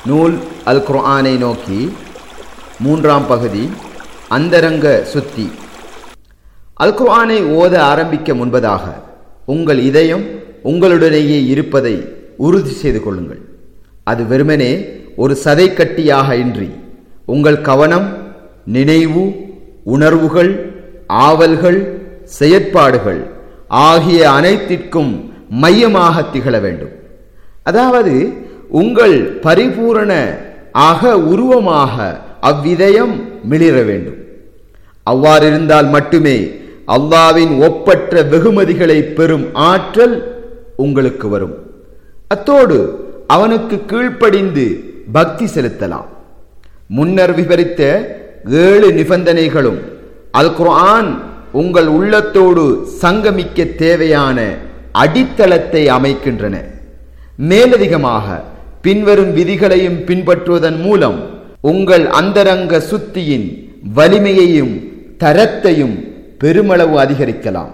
நூல் அல் குர்ஆனை நோக்கி மூன்றாம் பகுதி அந்தரங்க சுத்தி அல் குர்ஆனை ஓத ஆரம்பிக்க முன்பதாக உங்கள் இதயம் உங்களுடனேயே இருப்பதை உறுதி செய்து கொள்ளுங்கள் அது வெறுமனே ஒரு சதை கட்டியாக இன்றி உங்கள் கவனம் நினைவு உணர்வுகள் ஆவல்கள் செயற்பாடுகள் ஆகிய அனைத்திற்கும் மையமாக திகழ வேண்டும் அதாவது உங்கள் பரிபூரண அக உருவமாக அவ்விதயம் மிளிர வேண்டும் அவ்வாறிருந்தால் மட்டுமே அல்லாவின் ஒப்பற்ற வெகுமதிகளை பெறும் ஆற்றல் உங்களுக்கு வரும் அத்தோடு அவனுக்கு கீழ்ப்படிந்து பக்தி செலுத்தலாம் முன்னர் விவரித்த ஏழு நிபந்தனைகளும் அல் குர்ஆன் உங்கள் உள்ளத்தோடு சங்கமிக்க தேவையான அடித்தளத்தை அமைக்கின்றன மேலதிகமாக பின்வரும் விதிகளையும் பின்பற்றுவதன் மூலம் உங்கள் அந்தரங்க சுத்தியின் வலிமையையும் தரத்தையும் பெருமளவு அதிகரிக்கலாம்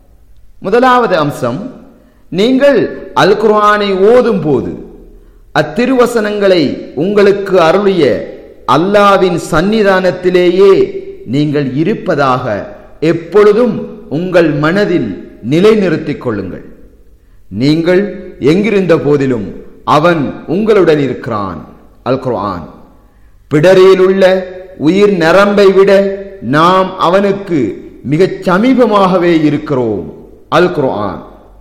முதலாவது அம்சம் நீங்கள் அல் குர்ஆனை ஓதும் போது அத்திருவசனங்களை உங்களுக்கு அருளிய அல்லாவின் சன்னிதானத்திலேயே நீங்கள் இருப்பதாக எப்பொழுதும் உங்கள் மனதில் நிலைநிறுத்திக் கொள்ளுங்கள் நீங்கள் எங்கிருந்த போதிலும் அவன் உங்களுடன் இருக்கிறான் அல் குர்ஆன் பிடரியில் உள்ள உயிர் நரம்பை விட நாம் அவனுக்கு மிகச் சமீபமாகவே இருக்கிறோம் அல் குர்ஆன்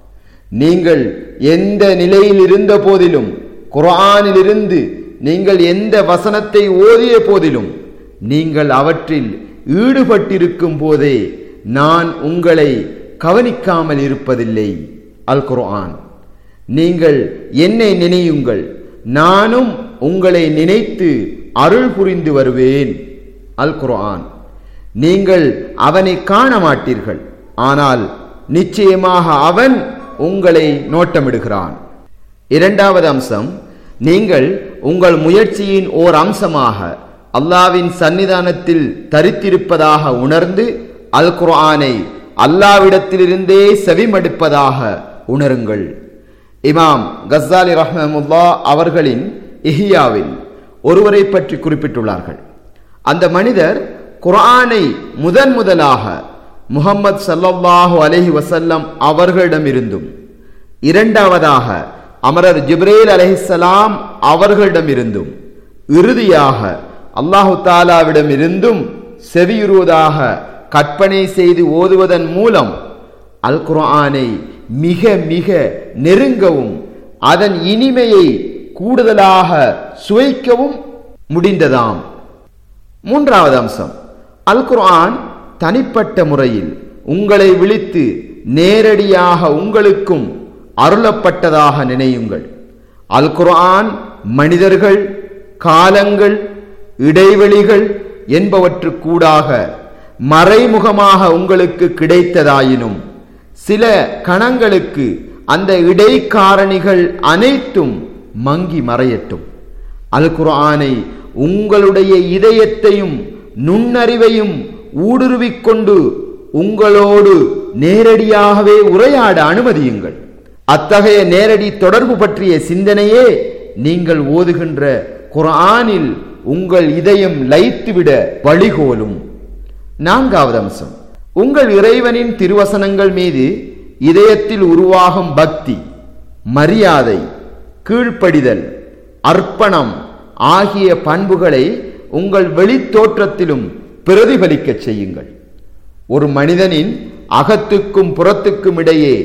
நீங்கள் எந்த நிலையில் இருந்த போதிலும் குர்ஆனிலிருந்து நீங்கள் எந்த வசனத்தை ஓதிய போதிலும் நீங்கள் அவற்றில் ஈடுபட்டிருக்கும் போதே நான் உங்களை கவனிக்காமல் இருப்பதில்லை அல் குர்ஆன் நீங்கள் என்னை நினையுங்கள் நானும் உங்களை நினைத்து அருள் புரிந்து வருவேன் அல் குர்ஆன் நீங்கள் அவனை காண மாட்டீர்கள் ஆனால் நிச்சயமாக அவன் உங்களை நோட்டமிடுகிறான் இரண்டாவது அம்சம் நீங்கள் உங்கள் முயற்சியின் ஓர் அம்சமாக அல்லாவின் சன்னிதானத்தில் தரித்திருப்பதாக உணர்ந்து அல் குர்ஆனை அல்லாவிடத்திலிருந்தே செவிமடுப்பதாக உணருங்கள் இமாம் கஸ்ஸாலி ரஹ்மமுல்லா அவர்களின் இஹியாவில் ஒருவரை பற்றி குறிப்பிட்டுள்ளார்கள் அந்த மனிதர் குர்ஆனை முதன் முதலாக முகம்மது சல்லல்லாஹு அலைஹி வசல்லம் அவர்களிடமிருந்தும் இரண்டாவதாக அமரர் ஜிப்ரேல் அலைஹிஸ்ஸலாம் அவர்களிடமிருந்தும் இறுதியாக அல்லாஹு தாலாவிடம் இருந்தும் செவியுறுவதாக கற்பனை செய்து ஓதுவதன் மூலம் அல் குர்ஆனை மிக மிக நெருங்கவும் அதன் இனிமையை கூடுதலாக சுவைக்கவும் முடிந்ததாம் மூன்றாவது அம்சம் அல் குர்ஆன் தனிப்பட்ட முறையில் உங்களை விழித்து நேரடியாக உங்களுக்கும் அருளப்பட்டதாக நினையுங்கள் அல் குர்ஆன் மனிதர்கள் காலங்கள் இடைவெளிகள் என்பவற்றுக்கூடாக மறைமுகமாக உங்களுக்கு கிடைத்ததாயினும் சில கணங்களுக்கு அந்த இடைக்காரணிகள் அனைத்தும் மங்கி மறையட்டும் அல் குர்ஆனை உங்களுடைய இதயத்தையும் நுண்ணறிவையும் ஊடுருவிக் கொண்டு உங்களோடு நேரடியாகவே உரையாட அனுமதியுங்கள் அத்தகைய நேரடி தொடர்பு பற்றிய சிந்தனையே நீங்கள் ஓதுகின்ற குர்ஆனில் உங்கள் இதயம் லயித்துவிட வழிகோலும் நான்காவது அம்சம் உங்கள் இறைவனின் திருவசனங்கள் மீது இதயத்தில் உருவாகும் பக்தி மரியாதை கீழ்ப்படிதல் அர்ப்பணம் ஆகிய பண்புகளை உங்கள் வெளித்தோற்றத்திலும் பிரதிபலிக்கச் செய்யுங்கள் ஒரு மனிதனின் அகத்துக்கும் புறத்துக்கும் இடையே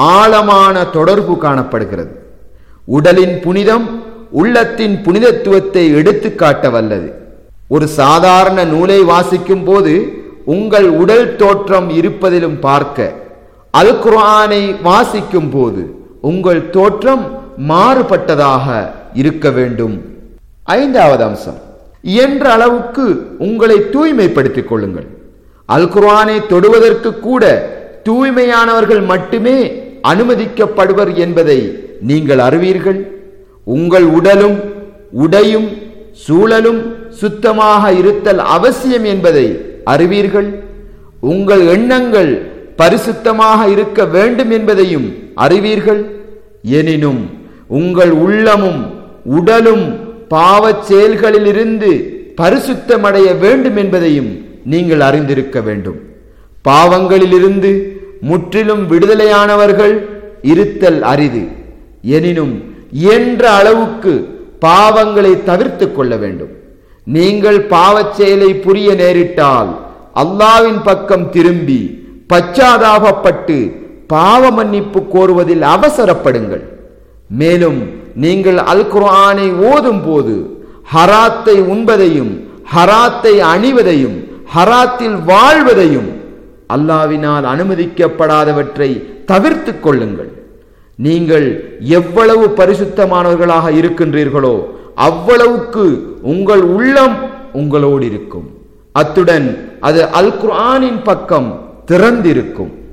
ஆழமான தொடர்பு காணப்படுகிறது உடலின் புனிதம் உள்ளத்தின் புனிதத்துவத்தை எடுத்து காட்ட வல்லது ஒரு சாதாரண நூலை வாசிக்கும் போது உங்கள் உடல் தோற்றம் இருப்பதிலும் பார்க்க அல் குர்ஆனை வாசிக்கும் போது உங்கள் தோற்றம் மாறுபட்டதாக இருக்க வேண்டும் ஐந்தாவது அம்சம் இயன்ற அளவுக்கு உங்களை தூய்மைப்படுத்திக் கொள்ளுங்கள் அல் குர்ஆனை தொடுவதற்கு கூட தூய்மையானவர்கள் மட்டுமே அனுமதிக்கப்படுவர் என்பதை நீங்கள் அறிவீர்கள் உங்கள் உடலும் உடையும் சூழலும் சுத்தமாக இருத்தல் அவசியம் என்பதை அறிவீர்கள் உங்கள் எண்ணங்கள் பரிசுத்தமாக இருக்க வேண்டும் என்பதையும் அறிவீர்கள் எனினும் உங்கள் உள்ளமும் உடலும் பாவச் செயல்களிலிருந்து பரிசுத்தமடைய வேண்டும் என்பதையும் நீங்கள் அறிந்திருக்க வேண்டும் பாவங்களிலிருந்து முற்றிலும் விடுதலையானவர்கள் இருத்தல் அரிது எனினும் இயன்ற அளவுக்கு பாவங்களை தவிர்த்துக் கொள்ள வேண்டும் நீங்கள் பாவச் செயலை புரிய நேரிட்டால் அல்லாவின் பக்கம் திரும்பி பச்சாதாபப்பட்டு பாவ மன்னிப்பு கோருவதில் அவசரப்படுங்கள் மேலும் நீங்கள் அல் குர்ஆனை ஓதும் போது ஹராத்தை உண்பதையும் ஹராத்தை அணிவதையும் ஹராத்தில் வாழ்வதையும் அல்லாவினால் அனுமதிக்கப்படாதவற்றை தவிர்த்துக் கொள்ளுங்கள் நீங்கள் எவ்வளவு பரிசுத்தமானவர்களாக இருக்கின்றீர்களோ அவ்வளவுக்கு உங்கள் உள்ளம் உங்களோடு இருக்கும் அத்துடன் அது அல் குர்ஆனின் பக்கம் திறந்திருக்கும்